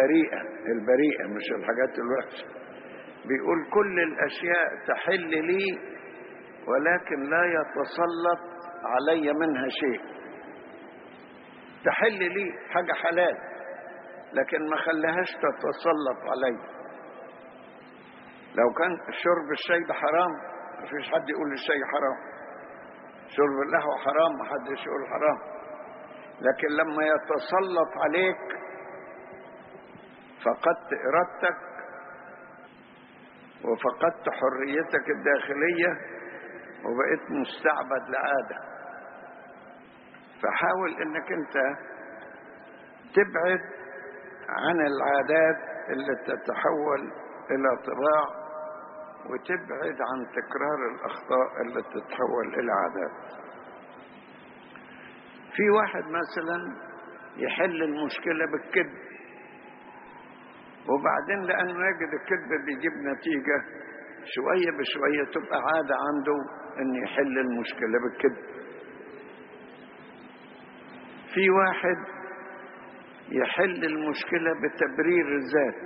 البريئة البريئة مش الحاجات الوحشة بيقول كل الأشياء تحل لي ولكن لا يتسلط علي منها شيء تحل لي حاجة حلال لكن ما خليهاش تتسلط علي لو كان شرب الشاي ده حرام مفيش حد يقول الشاي حرام شرب القهوة حرام محدش يقول حرام لكن لما يتسلط عليك فقدت إرادتك وفقدت حريتك الداخلية وبقيت مستعبد لعادة فحاول انك انت تبعد عن العادات اللي تتحول الى طباع وتبعد عن تكرار الاخطاء اللي تتحول الى عادات في واحد مثلا يحل المشكلة بالكذب وبعدين لأنه يجد الكذب بيجيب نتيجة شوية بشوية تبقى عادة عنده أن يحل المشكلة بالكذب في واحد يحل المشكلة بتبرير الذات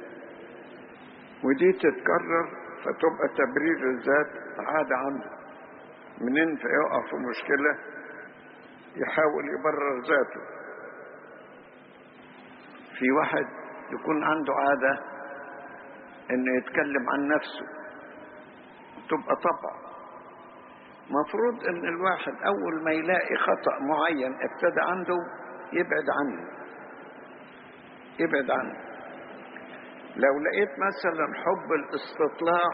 ودي تتكرر فتبقى تبرير الذات عادة عنده منين فيقع في مشكلة يحاول يبرر ذاته في واحد يكون عنده عادة انه يتكلم عن نفسه تبقى طبع مفروض ان الواحد اول ما يلاقي خطأ معين ابتدى عنده يبعد عنه يبعد عنه لو لقيت مثلا حب الاستطلاع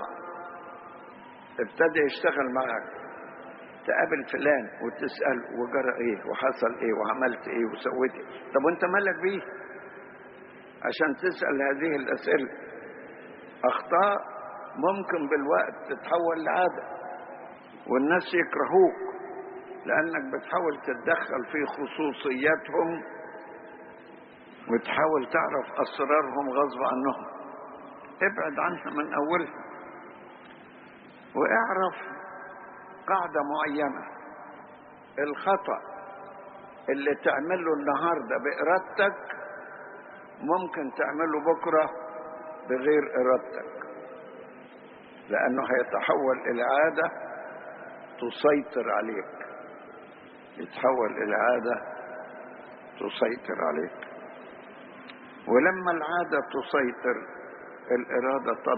ابتدى يشتغل معك تقابل فلان وتسأل وجرى ايه وحصل ايه وعملت ايه وسويت ايه طب وانت مالك بيه عشان تسأل هذه الأسئلة أخطاء ممكن بالوقت تتحول لعادة والناس يكرهوك لأنك بتحاول تتدخل في خصوصياتهم وتحاول تعرف أسرارهم غصب عنهم ابعد عنها من أولها واعرف قاعدة معينة الخطأ اللي تعمله النهاردة بإرادتك ممكن تعمله بكرة بغير إرادتك لأنه هيتحول إلى عادة تسيطر عليك يتحول إلى عادة تسيطر عليك ولما العادة تسيطر الإرادة